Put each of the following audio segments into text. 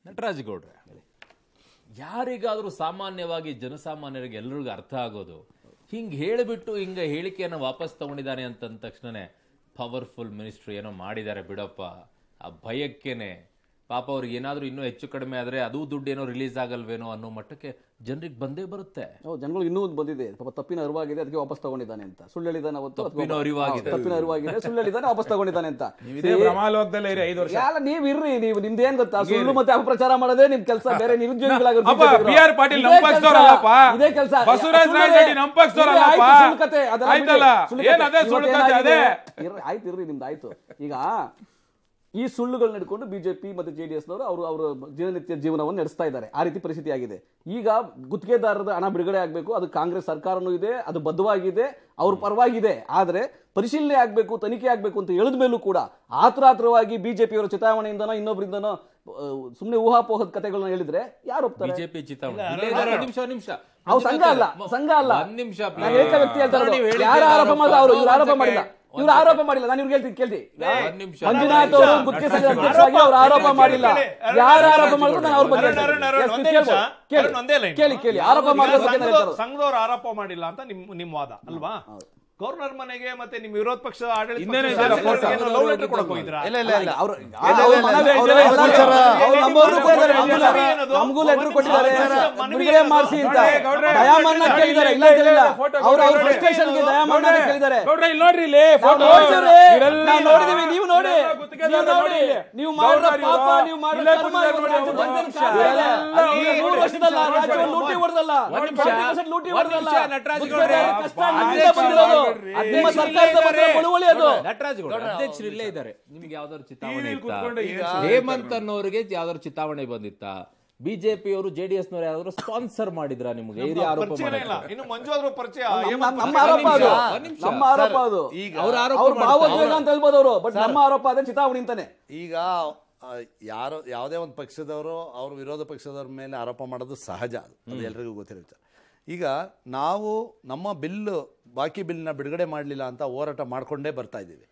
ನಟರಾಜಗೌಡ್ರೆ ಯಾರಿಗಾದ್ರೂ ಸಾಮಾನ್ಯವಾಗಿ ಜನಸಾಮಾನ್ಯರಿಗೆ ಎಲ್ರಿಗೂ ಅರ್ಥ ಆಗೋದು ಹಿಂಗ್ ಹೇಳಿಬಿಟ್ಟು ಹಿಂಗ ಹೇಳಿಕೆಯನ್ನು ವಾಪಸ್ ತಗೊಂಡಿದ್ದಾನೆ ಅಂತಂದ ತಕ್ಷಣನೇ ಪವರ್ಫುಲ್ ಮಿನಿಸ್ಟ್ರಿ ಏನೋ ಮಾಡಿದ್ದಾರೆ ಬಿಡಪ್ಪ ಆ ಭಯಕ್ಕೇನೆ ಪಾಪ ಅವ್ರಿಗೆ ಏನಾದ್ರೂ ಇನ್ನೂ ಹೆಚ್ಚು ಕಡಿಮೆ ಆದ್ರೆ ಅದು ದುಡ್ಡು ಏನೋ ರಿಲೀಸ್ ಆಗಲ್ವೇನೋ ಅನ್ನೋ ಮಟ್ಟಕ್ಕೆ ಜನರಿಗೆ ಬಂದೇ ಬರುತ್ತೆ ಹೌದು ಜನಗಳು ಇನ್ನೂ ಒಂದು ಬಂದಿದೆ ಪಾಪ ತಪ್ಪಿನ ಅರಿವಾಗಿದೆ ಅದಕ್ಕೆ ವಾಪಸ್ ತಗೊಂಡಿದ್ದಾನೆ ಅಂತ ಸುಳ್ಳು ಹೇಳಿದಾನೆ ಅವತ್ತು ಅದಕ್ಕೆ ತಪ್ಪಿನ ವಾಪಸ್- ಅರಿವಾಗಿದೆ. ಹೌದು, ತಪ್ಪಿನ ಅರಿವಾಗಿದೆ ಸುಳ್ಳು ಹೇಳಿದಾನೆ ವಾಪಸ್ ತಗೊಂಡಿದ್ದಾನೆ ಅಂತ ಇದೇ ಭ್ರಮಾಲೋಕದಲ್ಲೇ ಇರಿ ಐದು ವರ್ಷ ಯಾಲ ನೀವ್ ಇರ್ರಿ ನೀವು ನಿಮ್ದೇನ್ ಗೊತ್ತಾ ಸುಳ್ಳು ಮತ್ತೆ ಅಪಪ್ರಚಾರ ಮಾಡೋದೇ ನಿಮ್ ಕೆಲಸ ಬೇರೆ ನಿರುದ್ಯೋಗಿಗಳಾಗಿರೋ ಅಪ್ಪ, ಬಿಜೆಪಿಗರು. ಬಿ ಆರ್ ಪಾಟೀಲ್ ಇದೇ ನಮ್ಮ ಪಕ್ಷದವರಲ್ಲಪ್ಪ. ಕೆಲ್ಸ, ಇದೇ ಕೆಲಸ ಬಸವರಾಜ ರಾಯರೆಡ್ಡಿ ನಮ್ಮ ಪಕ್ಷದವರಲ್ಲಪ್ಪ. ಸುಳ್ಳು ಕತೆ ಅದೆಲ್ಲ ಬಿಡಿ. ಆಯ್ತಲ್ಲ, ಸುಳ್ಳು ಏನ್ ಕತೆ. ಅದೇ ಸುಳ್ಳು ಇವತ್ತು ಕತೆ ಏನಾಗಿದೆ? ಅದೇ? ಇರ್ರಿ, ಆಯ್ತು ಇರ್ರಿ ನಿಮ್ದು ಆಯ್ತು ಈಗ ಈ ಸುಳ್ಳುಗಳನ್ನ ಹಿಡ್ಕೊಂಡು ಬಿಜೆಪಿ ಮತ್ತೆ ಜೆಡಿಎಸ್ ನವರು ಅವರು ಅವರ ದಿನನಿತ್ಯ ಜೀವನವನ್ನು ನಡೆಸ್ತಾ ಇದ್ದಾರೆ ಆ ರೀತಿ ಪರಿಸ್ಥಿತಿ ಆಗಿದೆ ಈಗ ಗುತ್ತಿಗೆದಾರರ ಹಣ ಬಿಡುಗಡೆ ಆಗಬೇಕು ಅದು ಕಾಂಗ್ರೆಸ್ ಸರ್ಕಾರನೂ ಇದೆ ಅದು ಬದ್ಧವಾಗಿದೆ ಅವ್ರ ಪರವಾಗಿದೆ ಆದ್ರೆ ಪರಿಶೀಲನೆ ಆಗಬೇಕು ತನಿಖೆ ಆಗಬೇಕು ಅಂತ ಹೇಳಿದ ಮೇಲೂ ಕೂಡ ಆತುರಾತುರವಾಗಿ ಬಿಜೆಪಿಯವರ ಚಿತಾವಣೆಯಿಂದನೋ ಇನ್ನೊಬ್ಬರಿಂದನೋ ಸುಮ್ಮನೆ ಊಹಾಪೋಹದ ಕಥೆಗಳನ್ನ ಹೇಳಿದ್ರೆ ಯಾರು ಒಪ್ತಾರೆ ಬಿಜೆಪಿ ಚಿತಾವಣೆ ಇಲ್ಲೇ ಇದ್ದಾರೆ, ಒಂದ್ ನಿಮಿಷ ಒಂದ್ ನಿಮಿಷ ಅವು ಸಂಘ ಅಲ್ಲ ಸಂಘ ಅಲ್ಲ ಒಂದ್ ನಿಮಿಷ ನಾನು ಏಕ ವ್ಯಕ್ತಿ ಹೇಳ್ತಾ ಇರೋದು. ನೀವು ಹೇಳಿದ್ದು ಯಾರು ಆರೋಪ ಆರೋಪ ಮಾಡಿದ ಅವರು ಇವ್ರು ಆರೋಪ ಒಂದ್ ಮಾಡಿಲ್ಲ ಸೆಕೆಂಡ್. ಇವ್ರು ಆರೋಪ ಮಾಡಿಲ್ಲ ನಾನು ಇವ್ರಿಗೆ ಹೇಳ್ತೀನಿ ಕೇಳ್ತಿ ಒಂದ್ ನಿಮಿಷ. ಮಂಜುನಾಥ್ ಅವರು ಗುತ್ತಿಗೆ ಸಂಘದ ಅಧ್ಯಕ್ಷರಾಗಿ ಅವ್ರು ಆರೋಪ ಮಾಡಿಲ್ಲ ಯಾರು ಆರೋಪ ಮಾಡಿದ್ರು ನಾನು ಅವ್ರ ಬಗ್ಗೆ ಅರುಣ್, ಅರುಣ್, ಅರುಣ್, ಹೇಳ್ತೀನಿ. ಒಂದೇ ಕೇಳ್ಬೋದು. ನಿಮಿಷ. ಕೇಳಿ ಅರುಣ್, ಒಂದೇ line. ಕೇಳಿ ಕೇಳಿ ಆರೋಪ ಈಗ ಮಾಡಿರೋ ಬಗ್ಗೆ ನಾನು ಸಂಘದವ್ರು- ಹೇಳ್ತಾ ಇರೋದು. ಸಂಘದವ್ರು ಆರೋಪ ಮಾಡಿಲ್ಲ ಅಂತ ನಿಮ್ ನಿಮ್ ವಾದ ಅಲ್ವಾ ಗವರ್ನರ್ ಮನೆಗೆ ಮತ್ತೆ ನಿಮ್ ವಿರೋಧ ಪಕ್ಷದ ಆಡಳಿತ ಇನ್ನೇನು ಪಕ್ಷದ ಇದೆಯಲ್ಲ, ಶಾಸಕರಿಗೆ ಫೋಟೋ. ಲವ್ ಲೆಟರ್ ಕೊಡಕ್ ಹೋಗಿದ್ರಾ ಇಲ್ಲ ಇಲ್ಲ ಇಲ್ಲ ಅವ್ರು- ಇಲ್ಲ, ಅವ್ರು ಇಲ್ಲ, ಮನವಿ- ಇಲ್ಲ. ಅವ್ರು ಅವ್ರು ಎಲ್ಲ- ವಿಚಾರ- ಅವ್ರು ನಮ್ಮವ್ರನ್ನೂ ಕೊಟ್ಟಿದ್ದಾರೆ, ಮನವಿ ನಮಗೂ- ಏನದು? ನಮಗೂ ಲೆಟರ್ ಕೊಟ್ಟಿದ್ದಾರೆ ಮನವಿ ಬಿಡುಗಡೆ ಏನದು? ಮಾಡಿಸಿ ಅಂತ ಗೌಡ್ರೆ, ಗೌಡ್ರೆ, ದಯಾಮರಣ ಗೌಡ್ರೆ, ಕೇಳಿದ್ದಾರೆ ಇಲ್ಲ ಇಲ್ಲ, ಕೇಳಿಲ್ಲ ಇಲ್ಲ, ಫೋಟೋ ಅವ್ರು ಅವ್ರ ಗೌಡ್ರೆ, ಫ್ರಸ್ಟ್ರೇಷನ್ಗೆ ದಯಾಮರಣ ಗೌಡ್ರೆ, ಕೇಳಿದ್ದಾರೆ ಗೌಡ್ರೆ, ಇಲ್ಲಿ ನೋಡ್ರಿ ಇಲ್ಲಿ ನಾವು ಫೋಟೋ ನೋಡ್ತೀವ್ರಿ. ಇವರೆಲ್ಲ ನಾವು ನೋಡಿದೀವಿ ನೀವು ನೋಡಿ ಇವರೆಲ್ಲ ಗುತ್ತಿಗೆದಾರರು ನೀವು ನೋಡಿ ನೋಡಿ. ನೀವು ಮಾಡಿರೋ ಗೌಡ್ರೆ, ಪಾಪ ಇವರು ನೀವು ಮಾಡಿರೋ ಇಲ್ಲೇ ಕರ್ಮ ಕೂತಿದ್ದಾರೆ ಇವತ್ತು ನೋಡಿ, ರಾಜ್ಯದ ಒಂದು ಜನತೆಗೆ ನಿಮಿಷ. ಕಾಣಲ್ಲ. ಇವರೆಲ್ಲ ಅಲ್ಲಿ ನೋಡಿ, ಮೂರು ವರ್ಷದಲ್ಲ ನೋಡಿ, ರಾಜ್ಯವನ್ನು ನೋಡಿ. ಲೂಟಿ ಹೊಡೆದಲ್ಲ ಒಂದ್ ನಿಮಿಷ. 40% ಲೂಟಿ ಒಂದ್ ಹೊಡೆದಲ್ಲ ನಿಮಿಷ, ನಟರಾಜ್ ಗೌಡ್ರೆ. ಗುತ್ತಿಗೆದಾರರ ಕಷ್ಟ ಅಧ್ಯಕ್ಷ ನಿಮ್ಮಿಂದ ಬಂದಿರೋದು ಇದ್ದಾರೆ. ನಿಮ್ಮ ಸರ್ಕಾರದ ಬಂದಿರೋ ಬಳುವಳಿ ಅದು ನಟರಾಜ್ ಗೌಡ್ರೆ, ಅಧ್ಯಕ್ಷರು ಇಲ್ಲೇ ಇದ್ದಾರೆ ನಿಮ್ಗೆ ಯಾವ್ದಾದ್ರು ಚಿತಾವಣೆ ಇಲ್ಲಿ ಇತ್ತಾ? ಕೂತ್ಕೊಂಡು ಈಗ ಹೇಮಂತ್ ಅನ್ನೋರಿಗೆ ಯಾವ್ದಾದ್ರು ಚಿತಾವಣೆ ಬಂದಿತ್ತಾ ಬಿಜೆಪಿ ಅವರು ಜೆಡಿಎಸ್ ನವರು ಯಾವ್ದಾದ್ರು ಸ್ಪಾನ್ಸರ್ ಮಾಡಿದ್ರ ನಿಮ್ಗೆ ಈ ಆರೋಪ ಪರಿಚಯನೇ ಇಲ್ಲ ಮಾಡಕ್ಕೆ? ಇನ್ನು ಮಂಜು ಆದ್ರೂ ಪರಿಚಯ ನಮ್ಮ- ಹೇಮಂತ್ ನಮ್ಮ ಪರಿಚಯ ಆರೋಪ ಅದು ಇಲ್ಲ. ಒಂದ್ ನಿಮಿಷ. ನಮ್ಮ ಆರೋಪ ಅದು ಈಗ ಅವ್ರ ಆರೋಪ ಅವ್ರ ಮಾಡ್ತಾರೆ. ಭಾವೋದ್ವೇಗ ಅಂತ ಹೇಳ್ಬೋದು ಅವರು ಬಟ್ ನಮ್ಮ ಆರೋಪ ಅದೇ ಚಿತಾವಣಿ ಅಂತಾನೆ ಈಗ ಆ, ಯಾರೋ ಯಾವುದೇ ಒಂದು ಪಕ್ಷದವರು ಅವ್ರ ವಿರೋಧ ಪಕ್ಷದವ್ರ ಮೇಲೆ ಆರೋಪ ಮಾಡೋದು ಸಹಜ ಅದು ಅದು ಎಲ್ರಿಗೂ ಗೊತ್ತಿರೋ ವಿಚಾರ ಈಗ ನಾವು ನಮ್ಮ ಬಿಲ್ಲು ಬಾಕಿ ಬಿಲ್ನ ಬಿಡುಗಡೆ ಮಾಡಲಿಲ್ಲ ಅಂತ ಹೋರಾಟ ಮಾಡಿಕೊಂಡೇ ಬರ್ತಾ ಇದ್ದೀವಿ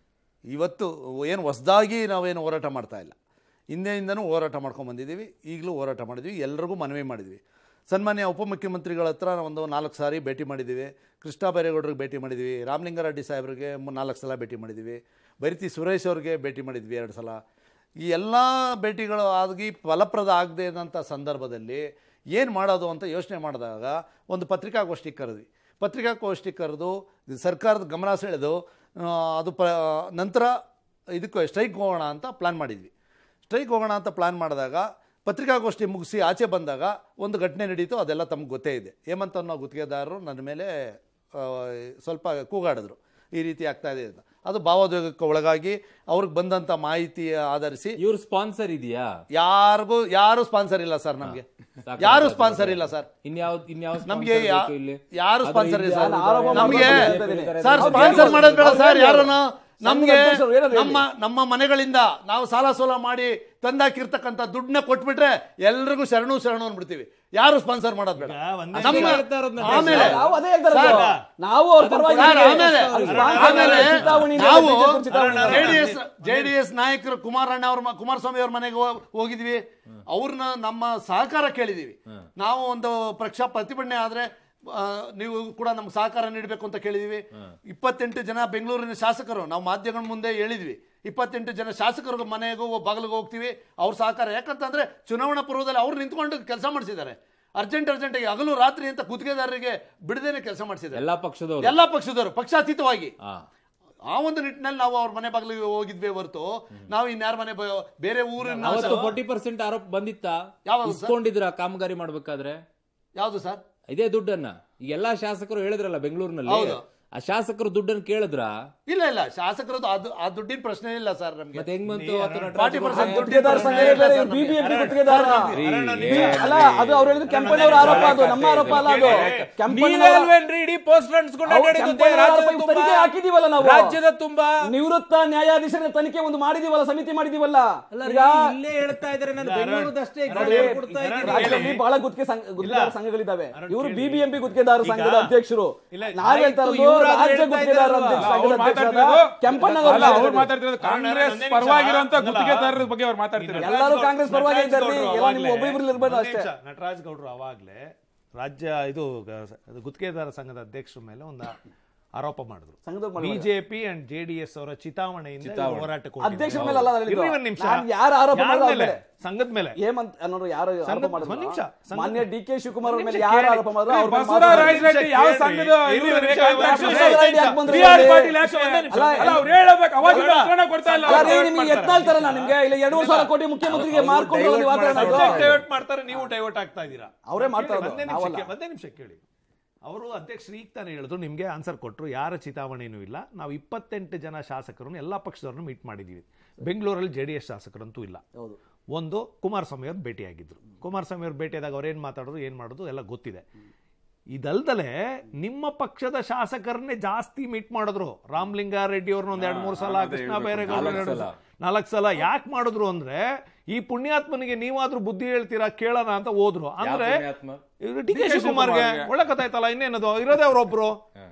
ಇವತ್ತು ಏನು ಹೊಸದಾಗಿ ನಾವೇನು ಹೋರಾಟ ಮಾಡ್ತಾ ಇಲ್ಲ ಹಿಂದೆಯಿಂದನೂ ಹೋರಾಟ ಮಾಡ್ಕೊಂಡು ಬಂದಿದ್ದೀವಿ ಈಗಲೂ ಹೋರಾಟ ಮಾಡಿದ್ವಿ ಎಲ್ರಿಗೂ ಮನವಿ ಮಾಡಿದ್ವಿ ಸನ್ಮಾನ್ಯ ಉಪಮುಖ್ಯಮಂತ್ರಿಗಳ ಹತ್ರ ಒಂದು ನಾಲ್ಕು ಸಾರಿ ಭೇಟಿ ಮಾಡಿದ್ದೀವಿ ಕೃಷ್ಣ ಬೈರೇಗೌಡರಿಗೆ ಭೇಟಿ ಮಾಡಿದ್ವಿ ರಾಮಲಿಂಗಾರೆಡ್ಡಿ ಸಾಹೇಬ್ರಿಗೆ ಮು- ನಾಲ್ಕು ಸಲ ಭೇಟಿ ಮಾಡಿದ್ದೀವಿ ಬೈರತಿ ಸುರೇಶ್ ಅವ್ರಿಗೆ ಭೇಟಿ ಮಾಡಿದ್ವಿ ಎರಡು ಸಲ ಈ ಎಲ್ಲ ಭೇಟಿಗಳು ಆಗಿ ಫಲಪ್ರದ ಆಗದೆ ಇದ್ದಂಥ ಸಂದರ್ಭದಲ್ಲಿ ಏನು ಮಾಡೋದು ಅಂತ ಯೋಚನೆ ಮಾಡಿದಾಗ ಒಂದು ಪತ್ರಿಕಾಗೋಷ್ಠಿ ಕರೆದ್ವಿ ಪತ್ರಿಕಾಗೋಷ್ಠಿ ಕರೆದು ಇದು ಸರ್ಕಾರದ ಗಮನ ಸೆಳೆದು ಆ, ಅದು ಪ ನಂತರ ಇದಕ್ಕೆ ಸ್ಟ್ರೈಕ್ ಹೋಗೋಣ ಅಂತ ಪ್ಲ್ಯಾನ್ ಮಾಡಿದ್ವಿ ಸ್ಟ್ರೈಕ್ ಹೋಗೋಣ ಅಂತ ಪ್ಲ್ಯಾನ್ ಮಾಡಿದಾಗ ಪತ್ರಿಕಾಗೋಷ್ಠಿ ಮುಗಿಸಿ ಆಚೆ ಬಂದಾಗ ಒಂದು ಘಟನೆ ನಡೀತು ಅದೆಲ್ಲ ತಮ್ಗೆ ಗೊತ್ತೇ ಇದೆ ಹೇಮಂತ್ ಅನ್ನೋ ಗುತ್ತಿಗೆದಾರರು ನನ್ನ ಮೇಲೆ ಆ, ಸ್ವಲ್ಪ ಕೂಗಾಡಿದ್ರು ಈ ರೀತಿ ಆಗ್ತಾ ಇದೆ ಅಂತ ಅದು ಭಾವೋದ್ವೇಗಕ್ಕೆ ಒಳಗಾಗಿ ಅವ್ರಿಗೆ ಬಂದಂಥ ಮಾಹಿತಿ ಆಧರಿಸಿ ಇವ್ರ ಸ್ಪಾನ್ಸರ್ ಇದೆಯಾ ಯಾರಿಗೂ ಯಾರು ಸ್ಪಾನ್ಸರ್ ಇಲ್ಲ ಸರ್ ನಮಗೆ ಯಾರು ಸ್ಪಾನ್ಸರ್ ಇಲ್ಲ ಸರ್ ಇನ್ಯಾವ್ ಇನ್ಯಾವ ನಮಗೆ ಯಾ- ಇಲ್ಲಿ ಯಾರು ಅದ್ರ ಸ್ಪಾನ್ಸರ್ ಇಲ್ಲ ಹಿಂದೆ ಸರ್ ನಾನು ಆರೋಪ ನಮಗೆ ಮಾಡ್ತಾ ಇದ್ದೀನಿ. ಸರ್ ಅವ್ರು ಸ್ಪಾನ್ಸರ್ ಏನು- ಮಾಡೋದು ಬೇಡ ಅವ್ರು ಸರ್ ಏನು ಯಾರನ್ನ ನಮ್ಗೆ ಅಧ್ಯಕ್ಷರು ಏನಾದ್ರು ಹೇಳಿ. ನಮ್ಮ ನಮ್ಮ ಮನೆಗಳಿಂದ ನಾವು ಸಾಲ ಸೋಲ ಮಾಡಿ ತಂದಾಕಿರ್ತಕ್ಕಂಥ ದುಡ್ಡನ್ನ ಕೊಟ್ಬಿಟ್ರೆ ಎಲ್ರಿಗೂ ಶರಣು ಶರಣು ಅಂದ್ಬಿಡ್ತೀವಿ ಯಾರು ಸ್ಪಾನ್ಸರ್ ಮಾಡೋದು ಬೇಡ ಈಗ ಒಂದೇ ನಮ್ಮ- ನಿಮಿಷ ಹೇಳ್ತಾ ಇರೋದ್ನ ಆಮೇಲೆ ನಾವು ಅದೇ ಹೇಳ್ತಾ ಸರ್, ಇರೋದು. ನಾವು ಅವ್ರ ಪರವಾಗಿ ಸರ್, ಇದ್ದೀವಿ. ಆಮೇಲೆ ಅದು sponsor ಆಮೇಲೆ ಚಿತಾವಣಿ ಇದೆ, ನಾವು BJP ಚಿತಾವಣಿ ಇದೆ. ಜೆಡಿಎಸ್ ಜೆಡಿಎಸ್ ನಾಯಕರು ಕುಮಾರಣ್ಣ ಅವ್ರ ಮ- ಕುಮಾರಸ್ವಾಮಿ ಅವ್ರ ಮನೆಗೆ ಹೋ- ಹೋಗಿದ್ವಿ ಅವ್ರನ್ನ ನಮ್ಮ ಸಹಕಾರ ಕೇಳಿದೀವಿ ನಾವು ಒಂದು ಪಕ್ಷ ಪ್ರತಿಭಟನೆ ಆದ್ರೆ ಆ, ನೀವು ಕೂಡ ನಮ್ಗೆ ಸಹಕಾರ ನೀಡಬೇಕು ಅಂತ ಕೇಳಿದೀವಿ ಇಪ್ಪತ್ತೆಂಟು ಜನ ಬೆಂಗಳೂರಿನ ಶಾಸಕರು ನಾವು ಮಾಧ್ಯಮಗಳ ಮುಂದೆ ಹೇಳಿದ್ವಿ ಇಪ್ಪತ್ತೆಂಟು ಜನ ಶಾಸಕರು ಮನೆಗೂ ಬಾಗಿಲಿಗೆ ಹೋಗ್ತೀವಿ ಅವ್ರ ಸಹಕಾರ ಯಾಕಂತಂದ್ರೆ ಚುನಾವಣಾ ಪೂರ್ವದಲ್ಲಿ ಅವ್ರು ನಿಂತ್ಕೊಂಡು ಕೆಲಸ ಮಾಡಿಸಿದ್ದಾರೆ ಅರ್ಜೆಂಟ್ ಅರ್ಜೆಂಟಾಗಿ ಹಗಲು ರಾತ್ರಿ ಅಂತ ಗುತ್ತಿಗೆದಾರರಿಗೆ ಬಿಡದೇನೆ ಕೆಲಸ ಮಾಡಿಸಿದ್ದಾರೆ ಎಲ್ಲಾ ಪಕ್ಷದವರು ಎಲ್ಲ ಪಕ್ಷದವರು ಪಕ್ಷಾತೀತವಾಗಿ ಹಾ ಆ ಒಂದು ನಿಟ್ಟಿನಲ್ಲಿ ನಾವು ಅವ್ರ ಮನೆ ಬಾಗಿಲಿಗೆ ಹೋಗಿದ್ವಿ ಹೊರತು ನಾವು ಇನ್ಯಾರ ಮನೆ ಬ- ಬೇರೆ ಊರಿನ ಅವತ್ತು ಫೋರ್ಟಿ ಪರ್ಸೆಂಟ್ ಆರೋಪ ಬಂದಿತ್ತಾ ಯಾವಾಗ ಸರ್? ಇಸ್ಕೊಂಡಿದ್ರ ಕಾಮಗಾರಿ ಮಾಡ್ಬೇಕಾದ್ರೆ ಯಾವುದು ಸರ್ ಇದೇ ದುಡ್ಡನ್ನ ಈಗ ಎಲ್ಲಾ ಶಾಸಕರು ಹೇಳಿದ್ರಲ್ಲ ಬೆಂಗಳೂರಿನಲ್ಲಿ ಹೌದು. ಆ ಶಾಸಕರು ದುಡ್ಡನ್ನ ಕೇಳಿದ್ರ ಇಲ್ಲ ಇಲ್ಲ ಶಾಸಕರದ್ದು ಅದು ಆ ದುಡ್ಡಿನ ಪ್ರಶ್ನೆ ಇಲ್ಲ ಸರ್ ನಮ್ಗೆ ಮತ್ತೆ ಹೆಂಗ್ ಬಂತು ಅವತ್ತು ನಟರಾಜ್ ಫಾರ್ಟಿ ಗೌಡ್ರು? ಪರ್ಸೆಂಟ್ ಗುತ್ತಿಗೆದಾರ ಸಂಘ ಬೇರೆ ಬಿಬಿಎಂಪಿ ಗುತ್ತಿಗೆದಾರ ರೀ, ಅಲ್ಲ ಅದು ಅವ್ರು ಹೇಳಿದ್ರು ಕೆಂಪಣ್ಣವ್ರ ಆರೋಪ ಅದು ನಮ್ಮ ಆರೋಪ ಅಲ್ಲ ಅದು ನೀವೇ ಕೆಂಪಣ್ಣವ್ರ ಅಲ್ವೇನ್ರಿ ಇಡೀ ಪೋಸ್ಟರ್ ಅಂಟಿಸ್ಕೊಂಡು ಅವ್ರು ಅಡ್ಡಾಡಿದ್ದು ಕೆಂಪಣ್ಣವ್ರ ರಾಜ್ಯದ ಆರೋಪ ತುಂಬಾ? ತನಿಖೆ ಹಾಕಿದೀವಲ್ಲ ನಾವು ರಾಜ್ಯದ ತುಂಬಾ ನಿವೃತ್ತ ನ್ಯಾಯಾಧೀಶರ ತನಿಖೆ ಒಂದು ಮಾಡಿದೀವಲ್ಲ ಸಮಿತಿ ಮಾಡಿದೀವಲ್ಲ ಅಲ್ಲ ಈಗ ರೀ, ಇಲ್ಲೇ ಹೇಳ್ತಾ ಇದಾರೆ ನಾನು ಬೆಂಗಳೂರದಷ್ಟೇ example ಕೊಡ್ತಾ ಇದ್ದೀನಿ. ರಾಜ್ಯದಲ್ಲಿ ಬಹಳ ಗುತ್ತಿಗೆ ಸಂಘ- ಗುತ್ತಿಗೆದಾರ ಸಂಘಗಳಿದಾವೆ ಇವರು ಬಿಬಿಎಂಪಿ ಗುತ್ತಿಗೆದಾರ ಸಂಘದ ಅಧ್ಯಕ್ಷರು ಇಲ್ಲ, ನಾವ್ ಹೇಳ್ತಾ ಆಯ್ತು, ಇರೋದು ಇವರಾದ್ರೂ ರಾಜ್ಯ ಹೇಳ್ತಾ ಗುತ್ತಿಗೆದಾರ ಇದ್ದಾರಲ್ವಾ? ಅಧ್ಯಕ್ಷ- ಅವ್ರು ಸಂಘದ ಅಧ್ಯಕ್ಷರಾದ ಮಾತಾಡ್ತಿರೋದು ಕೆಂಪಣ್ಣನವರು ಅಲ್ಲ, ಅವ್ರು ಮಾತಾಡ್ತಿರೋದು. ಮಾತಾಡ್ತಿರೋದು ಕಾಂಗ್ರೆಸ್ ಒಂದೇ ನಿಮಿಷ, ಪರವಾಗಿರುವಂತ ಅಲ್ಲ, ಗುತ್ತಿಗೆದಾರರ ಬಗ್ಗೆ ಅವ್ರು ಮಾತಾಡ್ತಿರೋದು ಎಲ್ಲರೂ ಕಾಂಗ್ರೆಸ್ ಪರವಾಗಿ ನಟರಾಜ್ ಇದ್ದಾರೆ. ಗೌಡ್ರು ಎಲ್ಲ ನೀವು ಅವಾಗ್ಲೇ- ಒಬ್ಬೊಬ್ರಲ್ಲಿ ಇರ್ಬೋದು ಒಂದೇ ಅಷ್ಟೇ. ನಿಮಿಷ, ನಟರಾಜ್ ಗೌಡ್ರು ಅವಾಗ್ಲೇ ರಾಜ್ಯ ಇದು ಗ- ಅದು ಗುತ್ತಿಗೆದಾರ ಸಂಘದ ಅಧ್ಯಕ್ಷರ ಮೇಲೆ ಒಂದು ಆರೋಪ ಮಾಡಿದ್ರು ಸಂಘದ ಮಾಡಿದ್ರು. ಬಿಜೆಪಿ ಅಂಡ್ ಜೆಡಿಎಸ್ ಅವರ ಚಿತಾವಣೆಯಿಂದ ಇವ್ರು ಹೋರಾಟಕ್ಕೆ ಅಧ್ಯಕ್ಷರ ಮೇಲೆ ಅಲ್ಲ ಹೇಳಿದ್ದು. ಇರ್ರಿ ಒಂದ್ ನಿಮಿಷ. ನಾನ್ ಯಾರು ಆರೋಪ ಯಾರ್ ಮಾಡಿದ್ರು ಅವ್ರ ಮೇಲೆ? ಮೇಲೆ? ಸಂಘದ ಮೇಲೆ ಹೇಮಂತ್ ಅನ್ನೋರು ಯಾರು ಆರೋಪ ಸಂಘದ- ಮಾಡಿದ್ರು ಒಂದ್ ನಿಮಿಷ, ಸಂಘದ- ಮಾನ್ಯ ಡಿ ಕೆ ಶಿವಕುಮಾರ್ ಅವ್ರ ಒಂದ್ ಮೇಲೆ ನಿಮಿಷ ಯಾರು ಕೇಳಿ. ಆರೋಪ ಮಾಡಿದ್ರು ಅವ್ರ ಮೇಲೆ ಬಸವರಾಜ್ ಮಾತಾಡ್ತಾರೆ. ರೆಡ್ಡಿ ಯಾವ ಸಂಘದ ಇರ್ರಿ, ಇವ್ರು ಇರ್ರಿ, contract ಇರ್ರಿ, ಮಾಡ್ತಾರೆ? ಇರ್ರಿ, ಯಾಕ್ ಬಂದ್ರು ಬಿ ಆರ್ ಇಲ್ಲಿ? ಪಾಟೀಲ್ ಯಾಕೆ? ಅಲ್ಲ, ಅಲ್ಲ, ಅವ್ರು ಹೇಳ್ಬೇಕು ಅವಾಗ ಅಲ್ಲ, ಉತ್ತರನೇ ಕೊಡ್ತಾ ಇಲ್ಲ ಅಲ್ಲ ಅವ್ರು. ರೀ, ನಿಮಗೆ ಯತ್ನಾಳ್ ತರ ನಿಮ್ಗೆ ಇಲ್ಲ ಎರಡೂವರೆ ಸಾವಿರ ಕೋಟಿ ಮುಖ್ಯಮಂತ್ರಿಗೆ ಮಾರ್ಕೊಂಡು ನೀವು ಮಾತಾಡೋದು ಸಬ್ಜೆಕ್ಟ್ ಡೈವರ್ಟ್ ಮಾಡ್ತಾರೆ ನೀವು ಡೈವರ್ಟ್ ಆಗ್ತಾ ಇದ್ದೀರಾ ಅವರೇ ಮಾಡ್ತಾ ಕೇಳಿ, ಇರೋದು, ಒಂದೇ ನಿಮಿಷ ನಾವಲ್ಲ. ಕೇಳಿ, ಒಂದೇ ನಿಮಿಷ ಕೇಳಿ ಅವರು ಅಧ್ಯಕ್ಷರು ಈಗ ತಾನೇ ಹೇಳಿದ್ರು ನಿಮಗೆ ಆನ್ಸರ್ ಕೊಟ್ಟರು ಯಾರ ಚಿತಾವಣೆನೂ ಇಲ್ಲ ನಾವು ಇಪ್ಪತ್ತೆಂಟು ಜನ ಶಾಸಕರನ್ನು ಎಲ್ಲ ಪಕ್ಷದವ್ರನ್ನು ಮೀಟ್ ಮಾಡಿದ್ದೀವಿ ಬೆಂಗಳೂರಲ್ಲಿ ಜೆ ಡಿ ಎಸ್ ಶಾಸಕರಂತೂ ಇಲ್ಲ ಹೌದು ಒಂದು ಕುಮಾರಸ್ವಾಮಿ ಅವ್ರು ಭೇಟಿಯಾಗಿದ್ರು ಕುಮಾರಸ್ವಾಮಿ ಅವ್ರು ಭೇಟಿಯಾದಾಗ ಅವ್ರು ಏನು ಮಾತಾಡೋದು ಏನು ಮಾಡೋದು ಎಲ್ಲ ಗೊತ್ತಿದೆ ಇದಲ್ದಲೆ ನಿಮ್ಮ ಪಕ್ಷದ ಶಾಸಕರನ್ನೇ ಜಾಸ್ತಿ ಮೀಟ್ ಮಾಡಿದ್ರು ರಾಮಲಿಂಗಾರೆಡ್ಡಿ ಅವ್ರನ್ನ ಒಂದ್ ಎರಡ್ ಮೂರು ಸಲ ಕೃಷ್ಣ ಬೈರೇಗೌಡ ಎರಡು ಸಲ ನಾಲ್ಕು ಸಲ ಯಾಕೆ ಮಾಡಿದ್ರು ಅಂದ್ರೆ ಈ ಪುಣ್ಯಾತ್ಮನಿಗೆ ನೀವಾದ್ರೂ ಬುದ್ಧಿ ಹೇಳ್ತೀರಾ ಕೇಳೋಣ ಅಂತ ಹೋದ್ರು ಅಂದ್ರೆ ಪುಣ್ಯಾತ್ಮ? ಡಿ ಕೆ ಶಿವಕುಮಾರ್ಗೆ ಒಳ್ಳೆ ಕಥಾಯ್ತಲ್ಲ ಇನ್ನೇನದು ಇರೋದೇ ಅವ್ರೊಬ್ರು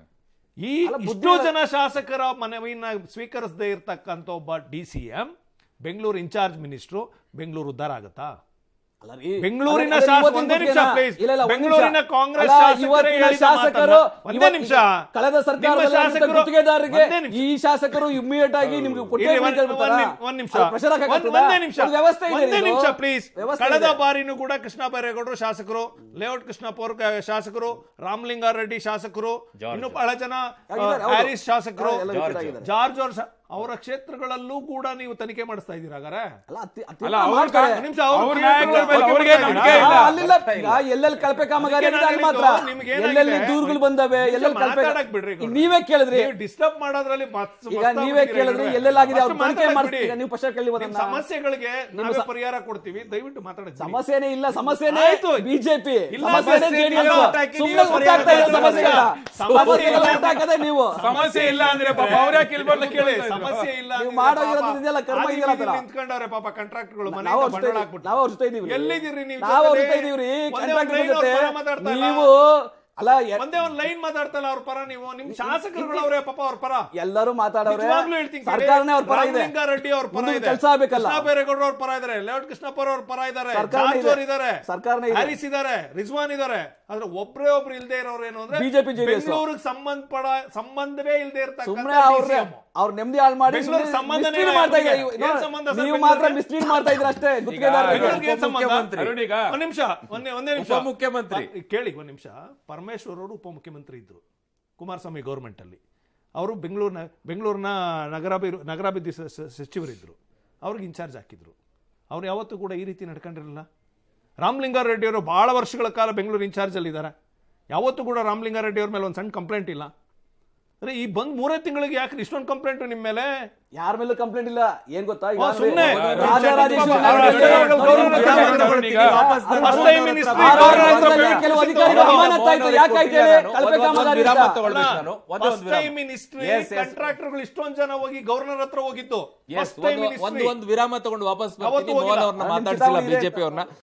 ಈ ಇಷ್ಟೋ ಜನ ಶಾಸಕರ ಮನವಿಯನ್ನ ಸ್ವೀಕರಿಸದೇ ಇರ್ತಕ್ಕಂಥ ಒಬ್ಬ D C M Bengaluru in charge minister Bengaluru ಉದ್ಧಾರ ಆಗತ್ತಾ ಅಲ್ಲ ರೀ. ಬೆಂಗಳೂರಿನ ಅಲ್ಲ, ಶಾಸ- ಇವತ್ತಿನ ಒಂದೇ ನಿಮಿಷ, ಗುತ್ತಿಗೆನ- please. ಇಲ್ಲ, ಇಲ್ಲ, ಒಂದ್ ಬೆಂಗಳೂರಿನ ನಿಮಿಷ. ಕಾಂಗ್ರೆಸ್ ಅಲ್ಲ, ಶಾಸಕರೇ ಇವತ್ತಿನ ಹೇಳಿದ ಶಾಸಕರು ಮಾತನ್ನ- ಒಂದೇ ಇವತ್ತು ನಿಮಿಷ. ಕಳೆದ ನಿಮ್ಮ ಸರ್ಕಾರದಲ್ಲಿ ಶಾಸಕರು- ಗುತ್ತಿಗೆದಾರರಿಗೆ ಒಂದೇ ನಿಮಿಷ. ಈ ಶಾಸಕರು ಇಮಿಡಿಯೇಟ್ ಆಗಿ ನಿಮ್ಗೆ ಕೊಟ್ಟೆ ಇರಿ, ಒಂದ್- ಬಿಡ್ತಾರಾ? ಒಂದ್ ನಿಮ್- ಒಂದ್ ನಿಮಿಷ ಅದು pressure ಹಾಕಕ್ ಒಂದ್- ಆಗ್ತದಾ? ಒಂದೇ ನಿಮಿಷ ಒಂದು ವ್ಯವಸ್ಥೆ ಇದೆ ಒಂದೇ ಇದು. ನಿಮಿಷ ಪ್ಲೀಸ್ ವ್ಯವಸ್ಥೆ ಕಳೆದ ಇದೆ. ಬಾರಿನೂ ಕೂಡ ಕೃಷ್ಣ ಬೈರೇಗೌಡರು ಶಾಸಕರು ಲೇಔಟ್ ಕೃಷ್ಣಪ್ಪ ಅವರು ಕ- ಶಾಸಕರು ರಾಮಲಿಂಗಾರೆಡ್ಡಿ ಶಾಸಕರು ಇನ್ನು ಬಹಳ ಜನ ಆ, ಆಗಿದ್ದಾರೆ, ಹೌದು. ಹ್ಯಾರಿಸ್ ಶಾಸಕರು ಎಲ್ಲ ರಿಪೀಟ್ ಆಗಿದ್ದಾರೆ. ಜಾರ್ಜ್ ಅವ್ರ ಶಾ- ಅವರ ಕ್ಷೇತ್ರಗಳಲ್ಲೂ ಕೂಡ ನೀವು ತನಿಖೆ ಮಾಡಿಸ್ತಾ ಇದ್ದೀರಾ ಹಾಗಾದ್ರೆ ಅಲ್ಲ, ಅತಿ- ಅತಿ ಅಲ್ಲ, ಉತ್ತಮ ಅವ್ರ ಮಾಡ್ತಾರೆ. ಕಾ- ನಿಮಿಷ ಅವ್ರ ಅವ್ರ ಕ್ಷೇತ್ರಗಳ ನಾಯಕರ ಮೇಲೆ ಬಗ್ಗೆ ಅವ್ರಿಗೆ ಮಾತಾಡಿ. ನಂಬಿಕೆ ಆ, ಇಲ್ಲ. ಅಲ್ಲಿಲ್ಲ ಈಗ ಎಲ್ಲೆಲ್ಲಿ ಕಳಪೆ ಕಾಮಗಾರಿ ಅದಕ್ಕೆ ಆಗಿದೆ ಅಲ್ಲಿ ನಾನು ಮಾತ್ರ ಹೇಳಿದ್ದು, ನಿಮ್ಗೆ ಏನಾಗಿದೆ? ಎಲ್ಲೆಲ್ಲಿ ದೂರುಗಳು ಬಂದವೆ ನಿಮಿಷ ಎಲ್ಲೆಲ್ಲಿ ಕಳಪೆ ಮಾತಾಡಕ್ ಬಿಡ್ರಿ ಈಗ ನೀವೇ ಕೇಳಿದ್ರಿ ನೀವು ಡಿಸ್ಟರ್ಬ್ ಮಾಡೋದ್ರಲ್ಲಿ ಮತ್ತ್- ಈಗ ಮಸ್ತ್ ನೀವೇ ಆಗ್ಬಿಟ್ಟಿರಿ ಕೇಳಿದ್ರಿ ಇವ್ರೆ. ಎಲ್ಲೆಲ್ಲಾಗಿದೆ ಅವ್ರು ಫಸ್ಟ್ ತನಿಖೆ ಮಾತಾಡಕ್ ಮಾಡಿಸ್ತೀರಿ ಬಿಡಿ. ನೀವು ಫಸ್ಟ್ ಕೇಳಿ ನಿಮ್ ಅದನ್ನ. ಸಮಸ್ಯೆಗಳಿಗೆ ನಿಮ್ಮ ನಾವೇ ಸ- ಪರಿಹಾರ ಕೊಡ್ತೀವಿ ದಯವಿಟ್ಟು ಮಾತಾಡಿ ಸಮಸ್ಯೆನೇ ಇಲ್ಲ ಸಮಸ್ಯೆನೇ ಆಯ್ತು. ಬಿಜೆಪಿ ಇಲ್ಲ, ಸಮಸ್ಯೆನೇ ಸಮಸ್ಯೆ JDS. ಇಲ್ಲ, ಅಟ್ಯಾಕ್ ಸುಮ್ನೆ ನೀವು ಹುಟ್ಟಾಕ್ತಾ ಇರೋ ಪರಿಹಾರ ಸಮಸ್ಯೆ ಇಲ್ಲ. ಸಮಸ್ಯೆ ಸಮಸ್ಯೆಗೆಲ್ಲ ಇಲ್ಲ. ಹುಟ್ಟಾಕದೆ ನೀವು ಸಮಸ್ಯೆ ಇಲ್ಲ ಅಂದ್ರೆ ಪಾಪ ಅವ್ರ ಯಾಕೆ ಇಲ್ಲಿ ಬಂದು ಕೇಳಿ ಕೇಳಿ ಸಮಸ್ಯೆ ಇಲ್ಲ ನೀವು ಅಂದ್ರೆ ಮಾಡೋದಿರೋದು ಪಾಪ ಇದೆಯಲ್ಲ, ಕರ್ಮ ಆದಿ ಇದೆಯಲ್ಲ ಬೀದಿಲಿ ಆ ಥರ. ನಿಂತ್ಕೊಂಡವ್ರೆ ಪಾಪ ಕಾಂಟ್ರಾಕ್ಟ್ಗಳು ನಾವು ಮನೆಯಿಂದ ಅವ್ರ ಜೊತೆ ಬಂಡವಾಳ ಹಾಕ್ಬಿಟ್ಟು ನಾವು ಅವ್ರ ಜೊತೆ ಇದೀವಿ ಎಲ್ಲಿದ್ದೀರಿ ನೀವು ನಾವು ಅವ್ರ ಜೊತೆಲಿ? ಜೊತೆ ಇದೀವ್ರಿ ಒಂದೇ ಕಾಂಟ್ರಾಕ್ಟರ್ ಒಂದ್ ಜೊತೆ ಲೈನ್ ಅವ್ರ ಪರ ಮಾತಾಡ್ತಾ ಇಲ್ಲ. ನೀವು ಅಲ್ಲ ಎ- ಒಂದೇ ಒಂದ್ ಲೈನ್ ಮಾತಾಡ್ತಲ್ಲ ಅವ್ರ ಪರ ನೀವು ನಿಮ್ ಶಾಸಕರುಗಳವ್ರೆ ಪಾಪ ಅವ್ರ ಪರ ಎಲ್ಲರೂ ಮಾತಾಡವ್ರೆ ನಿಜವಾಗ್ಲೂ ಹೇಳ್ತೀನಿ ಕೇಳಿ. ಸರ್ಕಾರನೇ ಅವ್ರ ಪರ ಇದೆ ರಾಮಲಿಂಗಾರೆಡ್ಡಿ ಅವ್ರ ಪರ ಮುಂದೆ ಇದೆ ಕೆಲಸ ಆಗ್ಬೇಕಲ್ಲ ಕೃಷ್ಣ ಬೈರೇಗೌಡರು ಅವ್ರ ಪರ ಇದಾರೆ ಲೇಔಟ್ ಕೃಷ್ಣಪ್ಪ ಅವ್ರ ಪರ ಇದಾರೆ ಸರ್ಕಾರನೇ ಜಾರ್ಜ್ ಇದೆ. ಅವ್ರು ಇದಾರೆ ಸರ್ಕಾರನೇ ಇದೆ. ಹ್ಯಾರಿಸ್ ಇದಾರೆ ರಿಜ್ವಾನ್ ಇದಾರೆ ಆದ್ರೆ ಒಬ್ರೇ ಒಬ್ರು ಇಲ್ದೇ ಇರೋರು ಏನು ಅಂದ್ರೆ BJP, JDS. ಬೆಂಗಳೂರಿಗೆ ಸಂಬಂಧ ಪಡ ಸಂಬಂಧವೇ ಇಲ್ದೇ ಇರ್ತಕ್ಕಂಥ ಸುಮ್ನೆ ಅವ್ರ DCM. ಅವ್ರ ನೆಮ್ಮದಿ ಹಾಳು ಮಾಡಿ ಬೆಂಗಳೂರು ಸಂಬಂಧನೇ mislead ಇಲ್ಲ ಮಾಡ್ತಾ ಇದ್ದಾರೆ ಇವ್ರಿಗೆ. ಇವ್ರು. ಏನ್ ಸಂಬಂಧ ಸರ್ ನೀವು ಮಾತ್ರ ಬೆಂಗಳೂರಿಗೆ? ಮಿಸ್ಲೀಡ್ ಮಾಡ್ತಾ ಇದ್ರ ಅಷ್ಟೇ ಗುತ್ತಿಗೆದಾರರಿಗೆ ಬೆಂಗಳೂರಿಗೆ ಏನ್ ಸಂಬಂಧ? ಉಪಮುಖ್ಯಮಂತ್ರಿ. ಅರುಣ್ ಈಗ ಒಂದ್ ನಿಮಿಷ ಒಂದೇ ಒಂದೇ ನಿಮಿಷ ಉಪಮುಖ್ಯಮಂತ್ರಿ. ಪ- ಕೇಳಿ ಒಂದ್ ನಿಮಿಷ ಪರಮೇಶ್ವರ್ ಅವರು ಉಪಮುಖ್ಯಮಂತ್ರಿ ಇದ್ರು ಕುಮಾರಸ್ವಾಮಿ ಗೌರ್ಮೆಂಟ್ ಅಲ್ಲಿ ಅವರು ಬೆಂಗಳೂರಿನ ಬೆಂಗಳೂರಿನ ನಗರಾಭಿ ನಗರಾಭಿವೃದ್ಧಿ ಸ- ಸ- ಸಚಿವರಿದ್ರು ಅವ್ರಿಗೆ ಇನ್ಚಾರ್ಜ್ ಹಾಕಿದ್ರು ಅವ್ರು ಯಾವತ್ತೂ ಕೂಡ ಈ ರೀತಿ ನಡ್ಕೊಂಡಿರಲಿಲ್ಲ ರಾಮಲಿಂಗಾರೆಡ್ಡಿ ಅವರು ಬಹಳ ವರ್ಷಗಳ ಕಾಲ ಬೆಂಗಳೂರು ಇನ್ಚಾರ್ಜ್ ಅಲ್ಲಿ ಇದ್ದಾರೆ ಯಾವತ್ತೂ ಕೂಡ ರಾಮಲಿಂಗಾರೆಡ್ಡಿ ಅವ್ರ ಮೇಲೆ ಒಂದು ಸಣ್ಣ ಕಂಪ್ಲೇಂಟ್ ಇಲ್ಲ ಅಂದ್ರೆ ಈ ಬಂದ್ ಮೂರೇ ತಿಂಗಳಿಗೆ ಯಾಕೆ ಇಷ್ಟೊಂದು ಕಂಪ್ಲೇಂಟ್ ನಿಮ್ಮ ಮೇಲೆ ಯಾರ ಮೇಲೂ ಕಂಪ್ಲೇಂಟ್ ಇಲ್ಲ ಏನ್ ಗೊತ್ತಾ ಈಗ ಓ, ಅಂದ್ರೆ ಸುಮ್ನೆ. ರಾಜರಾಜೇಶ್ವರಿ ಪಾಪ, ನಗರದಲ್ಲಿ ರಾಜಕಾರಣಿಗಳು ನೋಡಿ, ಗೌರವ ನೋಡಿ, ಕೊಡ್ತಾರೆ. ನೋಡಿ, ಈಗ ವಾಪಸ್ First ಬರ್ತಾರೆ. time ministry ಆ ಗೌರವ ರಾಜ್ಯದಲ್ಲಿ ಕೊಡ್ತಾರೆ. ಕೆಲವು ಅಧಿಕಾರಿಗಳು ಅಮಾನತಾಯ್ತು ಯಾಕಾಯ್ತು ಹೇಳಿ? ಕಳಪೆ ಕಾಮಗಾರಿ ವಿರಾಮ ಅಂತ. ತಗೊಳ್ಬೇಕು ನಾನು. ಒಂದೇ ಒಂದು ಫಸ್ಟ್ ವಿರಾಮ. Time ministry Yes, yes. ಕಾಂಟ್ರಾಕ್ಟರ್ಗಳು ಇಷ್ಟೊಂದು ಜನ ಹೋಗಿ ಗವರ್ನರ್ ಹತ್ರ ಹೋಗಿತ್ತು Yes, ಫಸ್ಟ್ ಟೈಮ್ ಒಂದು- ಒಂದು ಒಂದು ವಿರಾಮ ತಗೊಂಡು ವಾಪಸ್ ಅವತ್ತು ಬರ್ತೀನಿ ಮೋಹನ್ ಹೋಗಿಲ್ಲ. ಅವ್ರನ್ನ ನಿಮ್ ಮಾತಾಡ್ಸಿಲ್ಲ ಚಿತಾವಣೆ ಇದೆ. ಬಿಜೆಪಿ ಅವ್ರನ್ನ